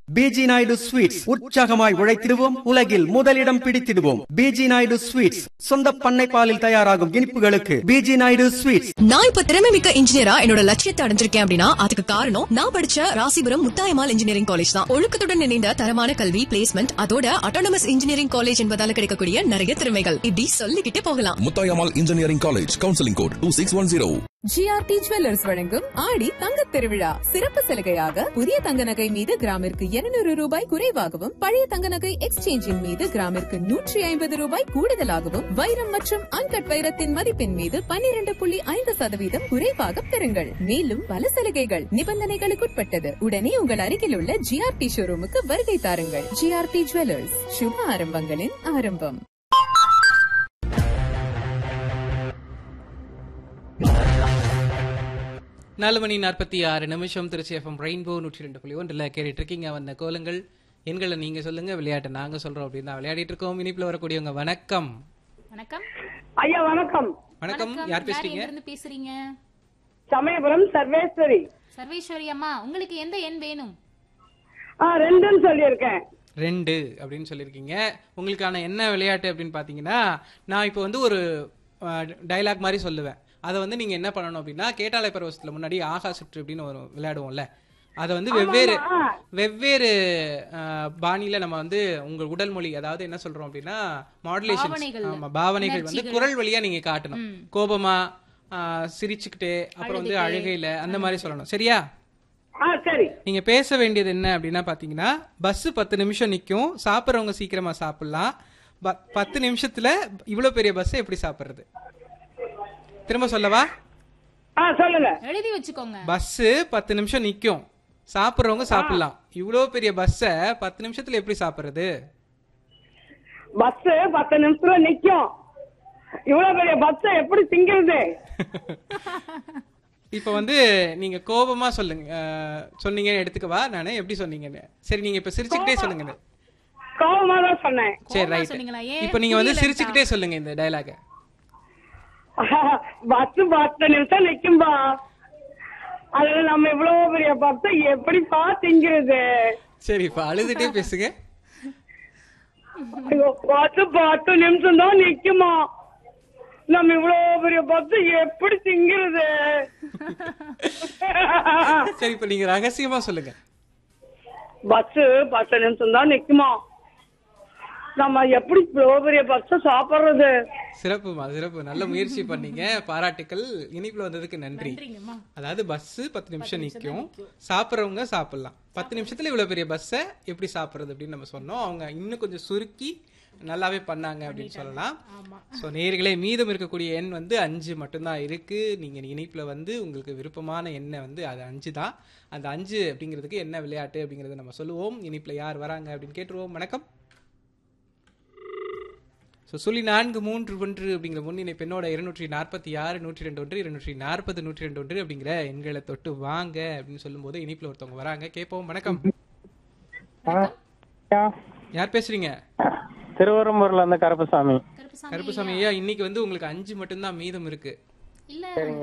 PG Naidu sweets உற்சாகமாய் உழைத்திடுவோம் உலகில் முதலிடம் பிடித்திடுவோம் பிஜி நாயுடு ஸ்வீட்ஸ் சொந்த பண்ணை பாலில் தயாராகும் இனிப்புகளுக்கு பிஜி நாயுடு ஸ்வீட்ஸ் நான் இப்ப திறமை மிக்க இன்ஜினியரா என்னோட லட்சியத்தை அடைஞ்சிருக்கேன் அப்படின்னா அதுக்கு காரணம் நான் படிச்ச ராசிபுரம் முத்தாயமால் இன்ஜினியரிங் காலேஜ் தான் ஒழுக்கத்துடன் இணைந்த தரமான கல்வி பிளேஸ்மெண்ட் அதோட அட்டானமஸ் இன்ஜினியரிங் காலேஜ் என்பதால கிடைக்கக்கூடிய நிறைய திறமைகள் இப்படி சொல்லிக்கிட்டே போகலாம் Muthayammal engineering college counselling code two six one zero GRT jewellers வழங்கும் ஆடி தங்கத் திருவிழா சிறப்பு சலுகையாக புதிய தங்க நகை மீது கிராமிற்கு 200 ரூபாய் குறைவாகவும் பழைய தங்க நகை எக்ஸ்சேஞ்சின் மீது கிராமிற்கு நூற்றி ஐம்பது ரூபாய் கூடுதலாகவும் வைரம் மற்றும் அன்கட் வைரத்தின் மதிப்பின் மீது 12.5% புள்ளி ஐந்து சதவீதம் குறைவாக பெறுங்கள் மேலும் பல சலுகைகள் நிபந்தனைகளுக்குட்பட்டது உடனே உங்கள் அருகில் உள்ள ஜிஆர்டி ஷோரூமுக்கு வருகை தாருங்கள் ஜிஆர்டி ஜுவல்லர்ஸ் சுப ஆரம்பங்களின் ஆரம்பம் நாலு மணி நாற்பத்தி ஆறு நிமிஷம் திருச்சி எஃப்எம் ரெயின்போ நூற்றி ரெண்டு புள்ளி ஒன்றில் கேட்டுட்டு இருக்கீங்க வந்த கோலங்கள் எண்களை நீங்க சொல்லுங்க விளையாட்டை நாங்க சொல்றோம் அப்படின்னு தான் விளையாடிட்டு இருக்கோம் இனிப்புல வரக்கூடியவங்க வணக்கம் வணக்கம் ஐயா வணக்கம் வணக்கம் யார் பேசுறீங்க எங்க இருந்து பேசுறீங்க சமயபுரம் சர்வேஸ்வரி சர்வேஸ்வரி அம்மா உங்களுக்கு எந்த எண் வேணும் ஆ ரெண்டுன்னு சொல்லியிருக்கேன் ரெண்டு அப்படின்னு சொல்லியிருக்கீங்க உங்களுக்கான என்ன விளையாட்டு அப்படின்னு பார்த்தீங்கன்னா நான் இப்போ வந்து ஒரு டைலாக் மாதிரி சொல்லுவேன் அதை வந்து நீங்க என்ன பண்ணணும் அப்படின்னா கேட்டாலை பரவசத்துல முன்னாடி ஆகா சுற்று அப்படின்னு ஒரு விளையாடுவோம்ல அதை வந்து வெவ்வேறு வெவ்வேறு அஹ், பாணியில நம்ம வந்து உங்க உடல் மொழி அதாவது என்ன சொல்றோம் அப்படின்னா மாடுலேஷன் பாவனைகள், ஆமா பாவனைகள் வந்து உணர்ச்சிகள். குரல் வழியா நீங்க காட்டணும் கோபமா அஹ், சிரிச்சுக்கிட்டு அப்புறம் வந்து அழுகையில அந்த மாதிரி சொல்லணும் சரியா ஆ சரி நீங்க பேச வேண்டியது என்ன அப்படின்னா பாத்தீங்கன்னா பஸ் பத்து நிமிஷம் நிக்கும் சாப்பிட்றவங்க சீக்கிரமா சாப்பிடலாம் ப- பத்து நிமிஷத்துல இவ்வளவு பெரிய பஸ் எப்படி சாப்பிடுறது திரும்ப சொல்லவா ஆ சொல்லுங்க எழுதி வச்சுக்கோங்க பஸ் பத்து நிமிஷம் நிக்கும் சாப்பிட்றவங்க சாப்பிடலாம் இவ்வளவு பெரிய பஸ்ஸ பத்து நிமிஷத்துல எப்படி சாப்பிடுறது பஸ் பத்து நிமிஷத்துல நிக்கும் இவ்வளவு பெரிய பஸ் எப்படி திங்கிறது இப்ப வந்து நீங்க கோபமா சொல்லுங்க அஹ், சொன்னீங்கன்னு எடுத்துக்கவா நானு எப்படி சொன்னீங்கன்னு சரி நீங்க இப்ப சிரிச்சுக்கிட்டே சொல்லுங்க கோபமா தான் சொன்னேன் சரி கோவமா ரைட் சொன்னீங்களா? ஏன் இப்ப நீங்க வந்து புரியல சிரிச்சுக்கிட்டே சொல்லுங்க இந்த டயலாக பஸ் பத்து நிமிஷம் நிக்கும்பா அதுல நம்ம இவ்வளவு பெரிய பஸ் எப்படிப்பா திங்கிறது சரி இப்ப அழுதுட்டே பேசுங்க பஸ் பத்து நிமிஷம் தான் நிக்குமா நம்ம இவ்வளவு பெரிய பஸ் எப்படி திங்கிறது சரி இப்ப நீங்க ரகசியமா சொல்லுங்க பஸ் பத்து நிமிஷம் தான் நிக்குமா நம்ம எப்படி இவ்வளவு பெரிய பஸ் சாப்பிடுறது சிறப்புமா சிறப்பு நல்ல முயற்சி பண்ணீங்க பாராட்டுக்கள் இனிப்புல வந்ததுக்கு நன்றி நன்றிங்கம்மா. அதாவது பஸ் பத்து நிமிஷம் நிக்கும் சாப்பிடுறவங்க சாப்பிடலாம் பத்து நிமிஷத்துல இவ்வளவு பெரிய பஸ்ஸை எப்படி சாப்பிடுறது அப்படின்னு நம்ம சொன்னோம் அவங்க இன்னும் கொஞ்சம் சுருக்கி நல்லாவே பண்ணாங்க அப்படின்னு சொல்லலாம் சோ நேர்களே மீதம் இருக்கக்கூடிய எண் வந்து அஞ்சு மட்டும்தான் இருக்கு நீங்க இனிப்புல வந்து உங்களுக்கு விருப்பமான எண்ணை வந்து அது அஞ்சு தான் அந்த அஞ்சு அப்படிங்கிறதுக்கு என்ன விளையாட்டு அப்படிங்கறத நம்ம சொல்லுவோம் இனிப்புல யார் வராங்க அப்படின்னு கேட்டுருவோம் வணக்கம் ஸோ சொல்லி நான்கு மூன்று ஒன்று அப்படிங்கிற முன்னிலை பெண்ணோட இருநூற்றி நாற்பத்தி ஆறு நூற்றி ரெண்டு ஒன்று இருநூற்றி நாற்பது நூற்றி ரெண்டு ஒன்று அப்படிங்கிற எண்களை தொட்டு வாங்க அப்படின்னு சொல்லும்போது இனிப்புல ஒருத்தவங்க வராங்க கேட்போம் வணக்கம் யார் பேசுறீங்க திருவரம்பூர்ல இருந்து கருப்பசாமி கருப்புசாமி கருப்புசாமி ஐயா இன்னைக்கு வந்து உங்களுக்கு அஞ்சு மட்டும்தான் மீதம் இருக்கு இல்ல